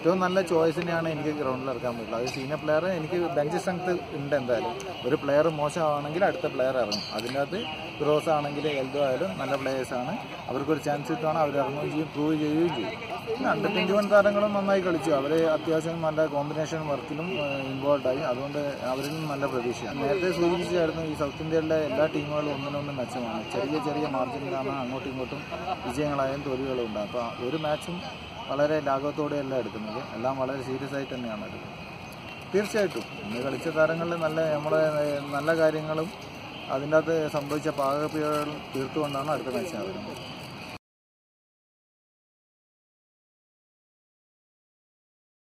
ഏറ്റവും നല്ല ചോയ്സിനെയാണ് എനിക്ക് ഗ്രൗണ്ടിൽ ഇറക്കാൻ പറ്റുള്ളൂ അത് സീനിയർ പ്ലെയർ എനിക്ക് ബെഞ്ച് സ്ട്രെങ്ത് ഉണ്ട് എന്തായാലും ഒരു പ്ലെയർ മോശമാണെങ്കിൽ അടുത്ത പ്ലെയർ ഇറങ്ങും അതിൻ്റെ അകത്ത് ഗ്രോസ് ആണെങ്കിൽ എൽദോ ആയാലും നല്ല പ്ലേയേഴ്സാണ് അവർക്കൊരു ചാൻസ് കിട്ടുകയാണ് അവർ ഇറങ്ങുകയും ചെയ്യും പ്രൂവ് ചെയ്യുകയും ചെയ്യും പിന്നെ അണ്ടർ ട്വൻറ്റി വൺ താരങ്ങളും നന്നായി കളിച്ചു അവർ അത്യാവശ്യം നല്ല കോമ്പിനേഷൻ വർക്കിലും ഇൻവോൾവ് ആയി അതുകൊണ്ട് അവരിൽ നിന്നും നല്ല പ്രതീക്ഷയാണ് നേരത്തെ സൂചിപ്പിച്ചായിരുന്നു ഈ സൗത്ത് ഇന്ത്യയിലെ എല്ലാ ടീമുകളും ഒന്നിനൊന്ന് മെച്ചമാണ് ചെറിയ ചെറിയ മാർജിനിലാണ് അങ്ങോട്ടും ഇങ്ങോട്ടും വിജയങ്ങളായും തോൽവികളും ഉണ്ട് അപ്പോൾ ഒരു മാച്ചും വളരെ ലാഘവത്തോടെയല്ല എടുക്കുന്നത് എല്ലാം വളരെ സീരിയസ് ആയിട്ട് തന്നെയാണ് എടുക്കുന്നത് തീർച്ചയായിട്ടും ഇന്ന് കളിച്ച താരങ്ങളിൽ നല്ല നമ്മുടെ ഏഹ്, നല്ല കാര്യങ്ങളും അതിൻ്റെ അകത്ത് സംഭവിച്ച പാകപ്പിഴകളും തീർത്തുകൊണ്ടാണ് അടുത്ത മാച്ച് നടക്കുന്നത്